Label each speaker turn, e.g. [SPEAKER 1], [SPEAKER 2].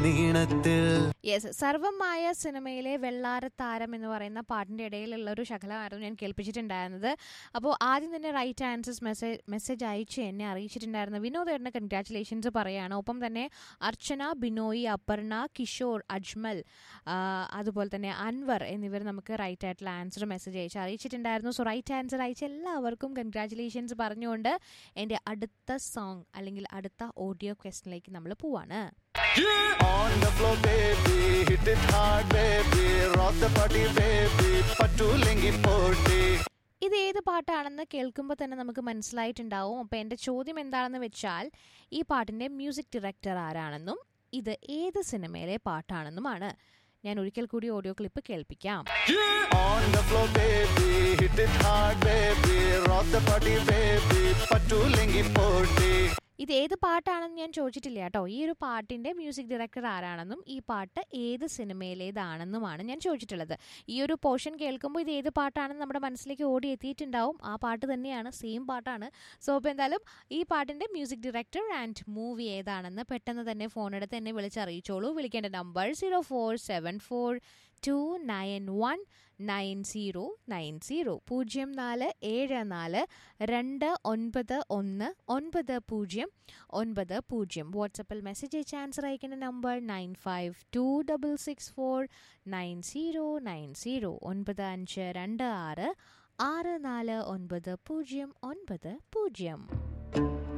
[SPEAKER 1] നീണത്തിൽ
[SPEAKER 2] yes സർവമായ സിനിമയിലെ വെള്ളാരത്താരം എന്ന് പറയുന്ന പാട്ടിൻ്റെ ഇടയിലുള്ള ഒരു ശകലമായിരുന്നു ഞാൻ കേൾപ്പിച്ചിട്ടുണ്ടായിരുന്നത് അപ്പോൾ ആദ്യം തന്നെ റൈറ്റ് ആൻസേഴ്സ് മെസ്സേജ് മെസ്സേജ് അയച്ച് എന്നെ അറിയിച്ചിട്ടുണ്ടായിരുന്നു വിനോദേട്ടന് കൺഗ്രാറ്റുലേഷൻസ് പറയുകയാണ് ഒപ്പം തന്നെ അർച്ചന ബിനോയ് അപർണ കിഷോർ അജ്മൽ ആ, അതുപോലെ തന്നെ അൻവർ എന്നിവർ നമുക്ക് റൈറ്റ് ആയിട്ടുള്ള ആൻസർ മെസ്സേജ് അയച്ച് അറിയിച്ചിട്ടുണ്ടായിരുന്നു സോ റൈറ്റ് ആൻസർ അയച്ച എല്ലാവർക്കും കൺഗ്രാറ്റുലേഷൻസ് പറഞ്ഞുകൊണ്ട് എൻ്റെ അടുത്ത സോങ് അല്ലെങ്കിൽ അടുത്ത ഓഡിയോ ക്വസ്റ്റിനിലേക്ക് നമ്മൾ പോവാണ്
[SPEAKER 1] On the floor, baby, hit it hard, baby, rock the party, baby, പറ്റൂലെങ്കി പോട്ടി
[SPEAKER 2] ഇത് ഏത് പാട്ടാണെന്ന് കേൾക്കുമ്പോൾ തന്നെ നമുക്ക് മനസ്സിലായിട്ടുണ്ടാവും അപ്പോൾ എൻ്റെ ചോദ്യം എന്താണെന്ന് വെച്ചാൽ ഈ പാട്ടിൻ്റെ മ്യൂസിക് ഡയറക്ടർ ആരാണെന്നും ഇത് ഏത് സിനിമയിലെ പാട്ടാണെന്നുമാണ് ഞാൻ ഒരിക്കൽ കൂടി ഓഡിയോ ക്ലിപ്പ് കേൾപ്പിക്കാം
[SPEAKER 1] On the floor, baby, hit it hard, baby, rock the party, baby, പറ്റൂലെങ്കി പോട്ടി
[SPEAKER 2] ഇത് ഏത് പാട്ടാണെന്ന് ഞാൻ ചോദിച്ചിട്ടില്ല കേട്ടോ ഈ ഒരു പാട്ടിൻ്റെ മ്യൂസിക് ഡയറക്ടർ ആരാണെന്നും ഈ പാട്ട് ഏത് സിനിമയിലേതാണെന്നുമാണ് ഞാൻ ചോദിച്ചിട്ടുള്ളത് ഈ ഒരു പോർഷൻ കേൾക്കുമ്പോൾ ഇത് ഏത് പാട്ടാണെന്ന് നമ്മുടെ മനസ്സിലേക്ക് ഓടി എത്തിയിട്ടുണ്ടാവും ആ പാട്ട് തന്നെയാണ് സെയിം പാട്ടാണ് സോ അപ്പോൾ എന്തായാലും ഈ പാട്ടിൻ്റെ മ്യൂസിക് ഡയറക്ടർ ആൻഡ് മൂവി ഏതാണെന്ന് പെട്ടെന്ന് തന്നെ ഫോൺ എടുത്ത് എന്നെ വിളിച്ചറിയിച്ചോളൂ വിളിക്കേണ്ട number zero four seven four two nine one nine zero nine zero പൂജ്യം നാല് ഏഴ് നാല് രണ്ട് ഒൻപത് ഒന്ന് ഒൻപത് പൂജ്യം ഒൻപത് പൂജ്യം വാട്സപ്പിൽ മെസ്സേജ് അയച്ച് ആൻസർ അയക്കേണ്ട number nine five two double six four nine zero nine zero ഒൻപത് അഞ്ച് രണ്ട് ആറ് ആറ് നാല് ഒൻപത് പൂജ്യം ഒൻപത് പൂജ്യം